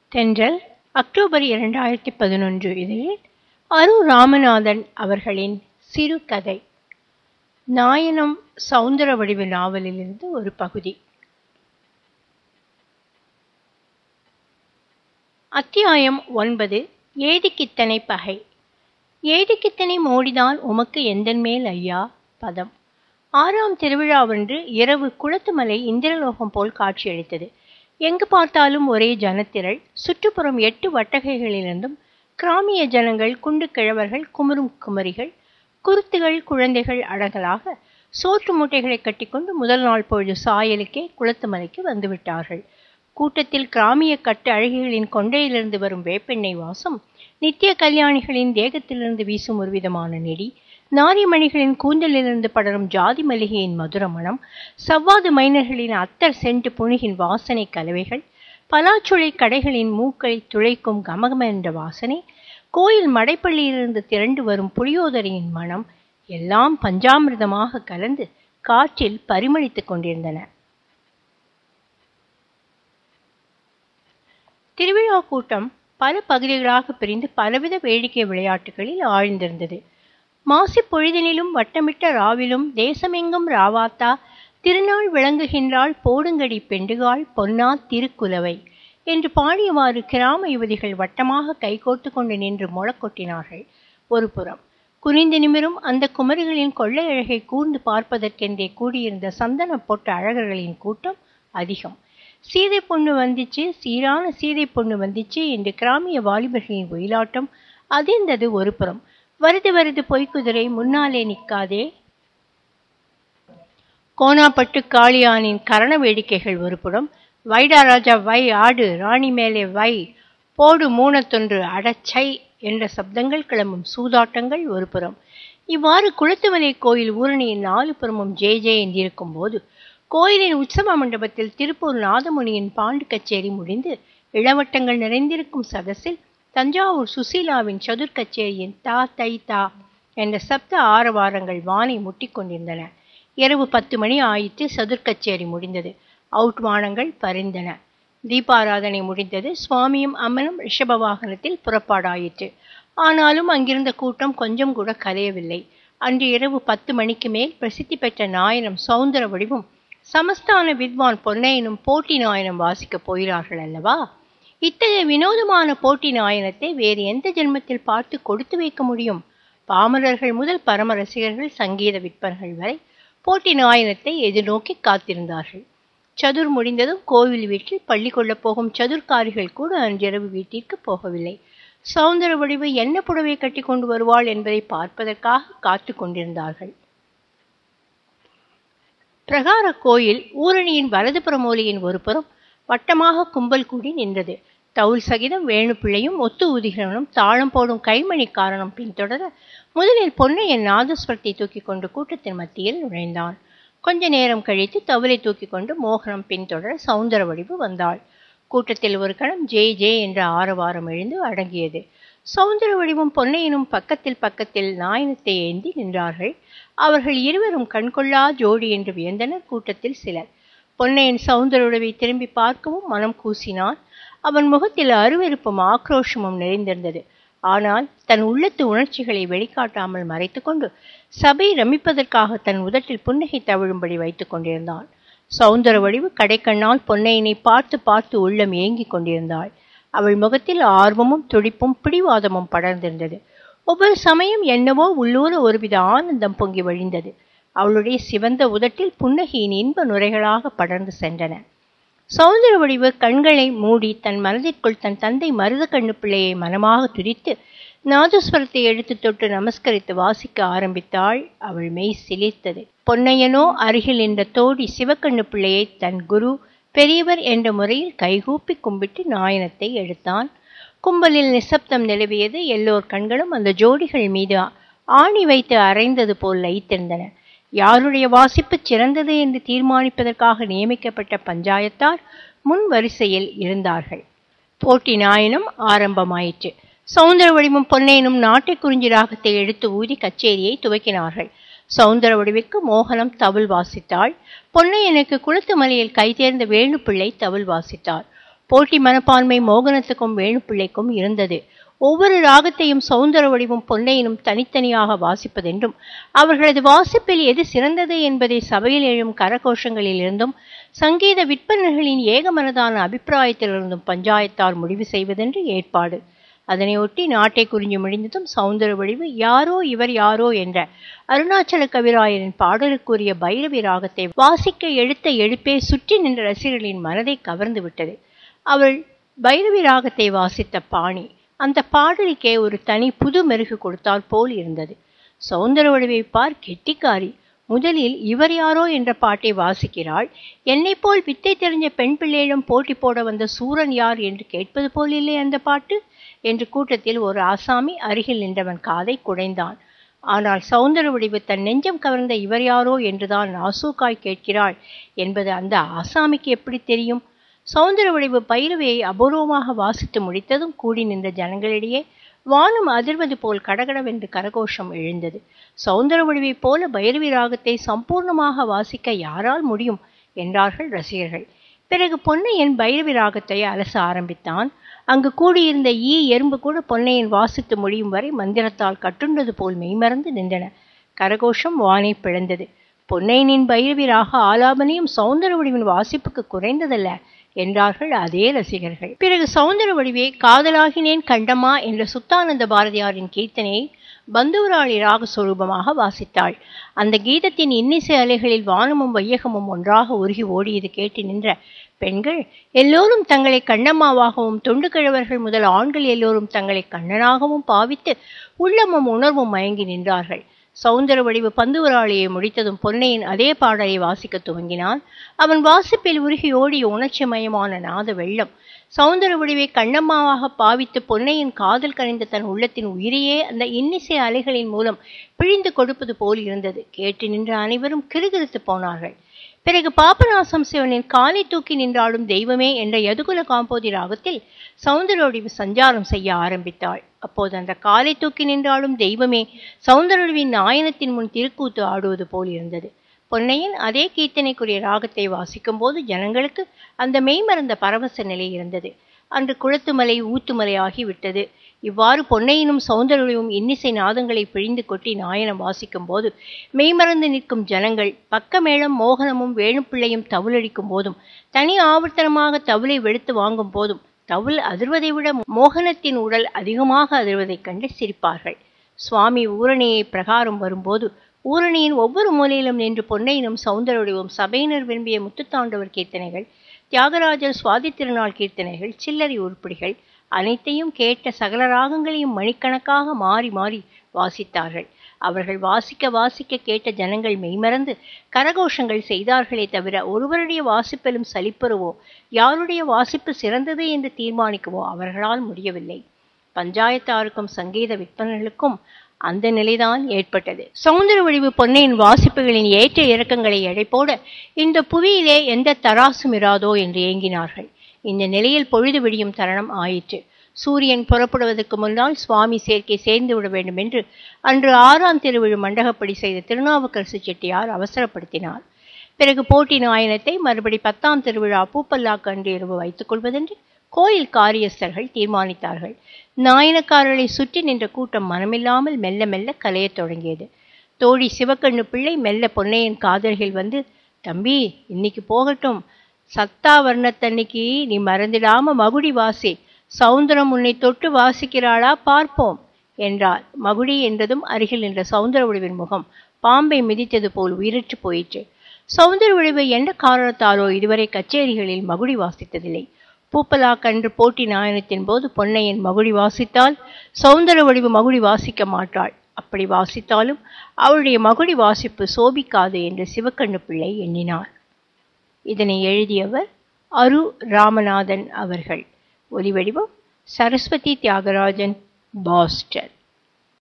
தென்றல் அக்டோபர் இரண்டாயிரத்தி பதினொன்று இதழில் அரு ராமநாதன் அவர்களின் சிறுகதை நாயனம் சௌந்தர வடிவு நாவலிலிருந்து ஒரு பகுதி அத்தியாயம் ஒன்பது ஏதிக்கித்தனை பகை ஏதிக்கித்தனை மோடிதான் உமக்கு எந்தன் மேல் ஐயா பதம் ஆறாம் திருவிழாவன்று இரவு குளத்துமலை இந்திரலோகம் போல் காட்சியளித்தது எங்கு பார்த்தாலும் ஒரே ஜனத்திரள் சுற்றுப்புறம் எட்டு வட்டகைகளிலிருந்தும் கிராமிய ஜனங்கள் குண்டு கிழவர்கள் குமரும் குமரிகள் குருத்துகள் குழந்தைகள் அடங்கலாக சோற்று மூட்டைகளை கட்டிக்கொண்டு முதல் நாள் பொழுது சாயலுக்கே குளத்துமலைக்கு வந்துவிட்டார்கள் கூட்டத்தில் கிராமிய கட்டு அழகிகளின் கொண்டையிலிருந்து வரும் வேப்பெண்ணெய் வாசம் நித்திய கல்யாணிகளின் தேகத்திலிருந்து வீசும் ஒரு விதமான நெடி நாரிமணிகளின் கூந்தலிலிருந்து படரும் ஜாதி மல்லிகையின் மதுர மணம் சவ்வாது மைனர்களின் அத்தர் சென்று புணுகின் வாசனை கலவைகள் பலாச்சுளை கடைகளின் மூக்கை துளைக்கும் கமகம என்ற வாசனை கோயில் மடைப்பள்ளியிலிருந்து திரண்டு வரும் புளியோதரையின் மனம் எல்லாம் பஞ்சாமிர்தமாக கலந்து காற்றில் பரிமளித்துக் கொண்டிருந்தன திருவிழா கூட்டம் பல பகுதிகளாக பிரிந்து பலவித வேடிக்கை விளையாட்டுகளில் ஆழ்ந்திருந்தது மாசி பொழுதினிலும் வட்டமிட்ட ராவிலும் தேசமெங்கும் ராவாத்தா திருநாள் விளங்குகின்றாள் போடுங்கடி பெண்டுகாள் பொன்னா திருக்குலவை என்று பாடியவாறு கிராம யுவதிகள் வட்டமாக கைகோர்த்து கொண்டு நின்று முழக்கொட்டினார்கள் ஒரு புறம் குனிந்து நிமிரும் அந்த குமரிகளின் கொள்ளை அழகை கூர்ந்து பார்ப்பதற்கென்றே கூடியிருந்த சந்தன பொட்டு அழகர்களின் கூட்டம் அதிகம் சீதை பொண்ணு வந்துச்சு சீரான சீதை பொண்ணு வந்துச்சு என்று கிராமிய வாலிபர்களின் ஒயிலாட்டம் அதிர்ந்தது ஒரு புறம் வருது வருது பொய்க்குதிரை முன்னாலே நிற்காதே கோணாப்பட்டு காளியானின் கரண வேடிக்கைகள் ஒரு புறம் வைடா ராஜா வை ஆடு ராணி மேலே வை போடு மூணத்தொன்று அடச்சை என்ற சப்தங்கள் கிளம்பும் சூதாட்டங்கள் ஒரு புறம் இவ்வாறு குளத்துவலை கோயில் ஊரணியின் நாலு புறமும் ஜே ஜே என்றிருக்கும் போது கோயிலின் உற்சவ மண்டபத்தில் திருப்பூர் நாதமுனியின் பாண்டு கச்சேரி முடிந்து இளவட்டங்கள் நிறைந்திருக்கும் சதஸில் தஞ்சாவூர் சுசீலாவின் சதுர் கச்சேரியின் தா தை தா என்ற சப்த ஆரவாரங்கள் வானை முட்டிக்கொண்டிருந்தன இரவு பத்து மணி ஆயிற்று சதுர் கச்சேரி முடிந்தது அவுட் வானங்கள் பறிந்தன தீபாராதனை முடிந்தது சுவாமியும் அம்மனும் ரிஷப வாகனத்தில் புறப்பாடாயிற்று ஆனாலும் அங்கிருந்த கூட்டம் கொஞ்சம் கூட கலையவில்லை அன்று இரவு பத்து மணிக்கு மேல் பிரசித்தி பெற்ற நாயனம் சௌந்தர வடிவும் சமஸ்தான வித்வான் பொன்னையனும் போட்டி நாயனம் வாசிக்கப் போகிறார்கள் அல்லவா இத்தகைய வினோதமான போட்டி நாயனத்தை வேறு எந்த ஜென்மத்தில் பார்த்து கொடுத்து வைக்க முடியும் பாமரர்கள் முதல் பரம ரசிகர்கள் சங்கீத விற்பர்கள் வரை போட்டி நாயனத்தை எதிர்நோக்கி காத்திருந்தார்கள் சதுர் முடிந்ததும் கோவில் வீட்டில் பள்ளி கொள்ளப் போகும் சதுர்காரிகள் கூட அன்றிரவு வீட்டிற்கு போகவில்லை சௌந்தர வடிவு என்ன புடவை கட்டி கொண்டு வருவாள் என்பதை பார்ப்பதற்காக காத்து கொண்டிருந்தார்கள் பிரகார கோயில் ஊரணியின் வலதுபுற மூலையின் ஒரு புறம் வட்டமாக கும்பல் கூடி நின்றது தவுல் சகிதம் வேணுப்பிள்ளையும் ஒத்து ஊதிகிறவனும் தாளம் போடும் கைமணிக்காரனும் பின்தொடர முதலில் பொன்னையன் நாதஸ்வரத்தை தூக்கி கொண்டு கூட்டத்தின் மத்தியில் நுழைந்தான் கொஞ்ச நேரம் கழித்து தவலை தூக்கி கொண்டு மோகனம் பின்தொடர சௌந்தர வடிவு வந்தாள் கூட்டத்தில் ஒரு கணம் ஜெய் ஜெய் என்ற ஆரவாரம் எழுந்து அடங்கியது சௌந்தர வடிவும் பொன்னையனும் பக்கத்தில் பக்கத்தில் நாயனத்தை ஏந்தி நின்றார்கள் அவர்கள் இருவரும் கண்கொள்ளா ஜோடி என்று வியந்தனர் கூட்டத்தில் சிலர் பொன்னையன் சௌந்தரவுடவை திரும்பி பார்க்கவும் மனம் கூசினான் அவன் முகத்தில் அருவெருப்பும் ஆக்ரோஷமும் நிறைந்திருந்தது ஆனால் தன் உள்ளத்து உணர்ச்சிகளை வெளிக்காட்டாமல் மறைத்துக்கொண்டு சபை ரமிப்பதற்காக தன் உதட்டில் புன்னகை தவிழும்படி வைத்துக் கொண்டிருந்தான் சௌந்தர வடிவு கடைக்கண்ணால் பொன்னையனை பார்த்து பார்த்து உள்ளம் ஏங்கிக் கொண்டிருந்தாள் அவள் முகத்தில் ஆர்வமும் துடிப்பும் பிடிவாதமும் படர்ந்திருந்தது ஒவ்வொரு சமயம் என்னவோ உள்ளூர ஒருவித ஆனந்தம் பொங்கி வழிந்தது அவளுடைய சிவந்த உதட்டில் புன்னகையின் இன்ப நுரைகளாக படர்ந்து சென்றன சௌந்தர வடிவு கண்களை மூடி தன் மனதிற்குள் தன் தந்தை மருத கண்ணு பிள்ளையை மனமாக துதித்து நாதஸ்வரத்தை எடுத்து தொட்டு நமஸ்கரித்து வாசிக்க ஆரம்பித்தாள் அவள் மெய் சிலிர்த்தது பொன்னையனோ அருகில் நின்ற தோடி சிவக்கண்ணு பிள்ளையை தன் குரு பெரியவர் என்ற முறையில் கைகூப்பி கும்பிட்டு நாயனத்தை எடுத்தான் கும்பலில் நிசப்தம் நிலவியது எல்லோர் கண்களும் அந்த ஜோடிகள் மீது ஆணி வைத்து அரைந்தது போல் லயித்திருந்தன யாருடைய வாசிப்பு சிறந்தது என்று தீர்மானிப்பதற்காக நியமிக்கப்பட்ட பஞ்சாயத்தார் முன் வரிசையில் இருந்தார்கள் போட்டி நாயனும் ஆரம்பமாயிற்று சௌந்தர வடிவும் பொன்னையனும் நாட்டை குறிஞ்சி ராகத்தை எடுத்து ஊதி கச்சேரியை துவக்கினார்கள் சௌந்தர வடிவிற்கு மோகனம் தவில் வாசித்தாள் பொன்னையனுக்கு குளத்து மலையில் கைதேர்ந்த வேணுப்பிள்ளை தவில் வாசித்தார் போட்டி மனப்பான்மை மோகனத்துக்கும் வேணுப்பிள்ளைக்கும் இருந்தது ஒவ்வொரு ராகத்தையும் சௌந்தர வடிவும் பொன்னையினும் தனித்தனியாக வாசிப்பதென்றும் அவர்களது வாசிப்பில் எது சிறந்தது என்பதை சபையில் எழும் கரகோஷங்களிலிருந்தும் சங்கீத விற்பனர்களின் ஏகமனதான அபிப்பிராயத்திலிருந்தும் பஞ்சாயத்தார் முடிவு செய்வதென்று ஏற்பாடு அதனையொட்டி நாட்டை குறிஞ்சு முடிந்ததும் சௌந்தர வடிவு யாரோ இவர் யாரோ என்ற அருணாச்சல கவிராயரின் பாடலுக்குரிய பைரவி ராகத்தை வாசிக்க எடுத்த எழுப்பே சுற்றி நின்ற ரசிகர்களின் மனதை கவர்ந்து விட்டது அவள் பைரவி ராகத்தை வாசித்த பாணி அந்த பாடலுக்கே ஒரு தனி புது மெருகு கொடுத்தால் போல் இருந்தது சௌந்தர வடிவை பார் கெட்டிக்காரி முதலில் இவர் யாரோ என்ற பாட்டை வாசிக்கிறாள் என்னை போல் வித்தை தெரிஞ்ச பெண் பிள்ளையிடம் போட்டி போட வந்த சூரன் யார் என்று கேட்பது போல் இல்லை அந்த பாட்டு என்று கூட்டத்தில் ஒரு ஆசாமி அருகில் நின்றவன் காதை குடைந்தான் ஆனால் சௌந்தர வடிவு தன் நெஞ்சம் கவர்ந்த இவர் யாரோ என்றுதான் நாசூக்காய் கேட்கிறாள் என்பது அந்த ஆசாமிக்கு எப்படி தெரியும் சௌந்தர வடிவு பைரவியை அபூர்வமாக வாசித்து முடித்ததும் கூடி நின்ற ஜனங்களிடையே வானம் அதிர்வது போல் கடகடவென்று கரகோஷம் எழுந்தது சௌந்தர வடிவைப் போல பைரவி ராகத்தை சம்பூர்ணமாக வாசிக்க யாரால் முடியும் என்றார்கள் ரசிகர்கள் பிறகு பொன்னையன் பைரவி ராகத்தை அலச ஆரம்பித்தான் அங்கு கூடியிருந்த ஈ எறும்பு கூட பொன்னையன் வாசித்து முடியும் வரை மந்திரத்தால் கட்டுண்டது போல் மெய்மறந்து நின்றன கரகோஷம் வானை பிளந்தது பொன்னையனின் பைரவி ராக ஆலாபனையும் சௌந்தர வடிவின் வாசிப்புக்கு குறைந்ததல்ல என்றார்கள் அதே ரசிகர்கள் பிறகு சௌந்தர வடிவே காதலாகினேன் கண்டம்மா என்ற சுத்தானந்த பாரதியாரின் கீர்த்தனையை பந்துவராளி ராக சொரூபமாக வாசித்தாள் அந்த கீதத்தின் இன்னிசை அலைகளில் வானமும் வையகமும் ஒன்றாக உருகி ஓடியது கேட்டு நின்ற பெண்கள் எல்லோரும் தங்களை கண்ணம்மாவாகவும் தொண்டு கிழவர்கள் முதல் ஆண்கள் எல்லோரும் தங்களை கண்ணனாகவும் பாவித்து உள்ளமும் உணர்வும் மயங்கி நின்றார்கள் சௌந்தர வடிவு பந்துவராளியை முடித்ததும் பொன்னையின் அதே பாடலை வாசிக்க துவங்கினான் அவன் வாசிப்பில் உருகி ஓடிய உணர்ச்சி மயமான நாத வெள்ளம் சௌந்தர வடிவை கண்ணம்மாவாக பாவித்து பொன்னையின் காதல் கரைந்த தன் உள்ளத்தின் உயிரையே அந்த இன்னிசை அலைகளின் மூலம் பிழிந்து கொடுப்பது போல் இருந்தது கேட்டு நின்ற அனைவரும் கிறுகிறுத்து போனார்கள் பிறகு பாபநாசம் சிவனின் காலை தூக்கி நின்றாடும் தெய்வமே என்ற யதுகுல காம்போதி ராகத்தில் சௌந்தரொடிவு சஞ்சாரம் செய்ய ஆரம்பித்தாள் அப்போது அந்த காலை தூக்கி நின்றாலும் தெய்வமே சௌந்தரொடிவின் நாயனத்தின் முன் திருக்கூத்து ஆடுவது போல் இருந்தது பொன்னையன் அதே கீர்த்தனைக்குரிய ராகத்தை வாசிக்கும் போது ஜனங்களுக்கு அந்த மெய்மறந்த பரவச நிலை இருந்தது அன்று குளத்துமலை ஊத்துமலை ஆகிவிட்டது இவ்வாறு பொன்னையினும் சௌந்தரொழிவும் இன்னிசை நாதங்களை பிழிந்து கொட்டி நாயனம் வாசிக்கும் போது மெய்மறந்து நிற்கும் ஜனங்கள் பக்கமேளம் மோகனமும் வேணுப்பிள்ளையும் தவுலடிக்கும் போதும் தனி ஆவர்த்தனமாக தவுலை வெளுத்து வாங்கும் போதும் தவுல் அதிர்வதை விட மோகனத்தின் உடல் அதிகமாக அதிர்வதைக் கண்டு சிரிப்பார்கள் சுவாமி ஊரணியை பிரகாரம் வரும்போது ஊரணியின் ஒவ்வொரு மூலையிலும் நின்று பொன்னையினும் சௌந்தரொழிவும் சபையினர் விரும்பிய முத்துத்தாண்டவர் கீர்த்தனைகள் தியாகராஜர் சுவாதி திருநாள் கீர்த்தனைகள் சில்லறை உருப்படிகள் அனைத்தையும் கேட்ட சகல ராகங்களையும் மணிக்கணக்காக மாறி மாறி வாசித்தார்கள் அவர்கள் வாசிக்க வாசிக்க கேட்ட ஜனங்கள் மெய்மறந்து கரகோஷங்கள் செய்தார்களே தவிர ஒருவருடைய வாசிப்பிலும் சலிப்பருவோ யாருடைய வாசிப்பு சிறந்தது என்று தீர்மானிக்கவோ அவர்களால் முடியவில்லை பஞ்சாயத்தாருக்கும் சங்கீத விற்பனர்களுக்கும் அந்த நிலைதான் ஏற்பட்டது சௌந்தர வடிவு பொன்னையின் வாசிப்புகளின் ஏற்ற இறக்கங்களை எடைப்போட இந்த புவியிலே எந்த தராசும் இராதோ என்று ஏங்கினார்கள் இந்த நிலையில் பொழுது விடியும் தருணம் ஆயிற்று சூரியன் புறப்படுவதற்கு முன்னால் சுவாமி சேர்க்கை சேர்ந்து விட வேண்டும் என்று அன்று ஆறாம் திருவிழு மண்டகப்படி செய்த திருநாவுக்கரசு செட்டியார் அவசரப்படுத்தினார் பிறகு போட்டி நாயனத்தை மறுபடி பத்தாம் திருவிழா பூப்பல்லாக்கு அன்று இரவு வைத்துக் கொள்வதென்று கோயில் காரியஸ்தர்கள் தீர்மானித்தார்கள் நாயனக்காரர்களை சுற்றி நின்ற கூட்டம் மனமில்லாமல் மெல்ல மெல்ல கலையத் தொடங்கியது தோழி சிவக்கண்ணு பிள்ளை மெல்ல பொன்னையன் காதல்கள் வந்து தம்பி இன்னைக்கு போகட்டும் சத்தா வர்ணத்தன்னைக்கு நீ மறந்திடாம மகுடி வாசி சௌந்தரம் உன்னை தொட்டு வாசிக்கிறாளா பார்ப்போம் என்றார் மகுடி என்றதும் அருகில் நின்ற சௌந்தர உடைவின் முகம் பாம்பை மிதித்தது போல் உயிரற்று போயிற்று சௌந்தர உடைவு எந்த காரணத்தாலோ இதுவரை கச்சேரிகளில் மகுடி வாசித்ததில்லை பூப்பலா கன்று போட்டி நாயனத்தின் போது பொன்னையன் மகுடி வாசித்தால் சௌந்தர வடிவு மகுடி வாசிக்க மாட்டாள் அப்படி வாசித்தாலும் அவளுடைய மகுடி வாசிப்பு சோபிக்காது என்று சிவக்கண்ணு பிள்ளை எண்ணினார் இதனை எழுதியவர் அரு ராமநாதன் அவர்கள் ஒலிவடிவம் சரஸ்வதி தியாகராஜன் பாஸ்டன்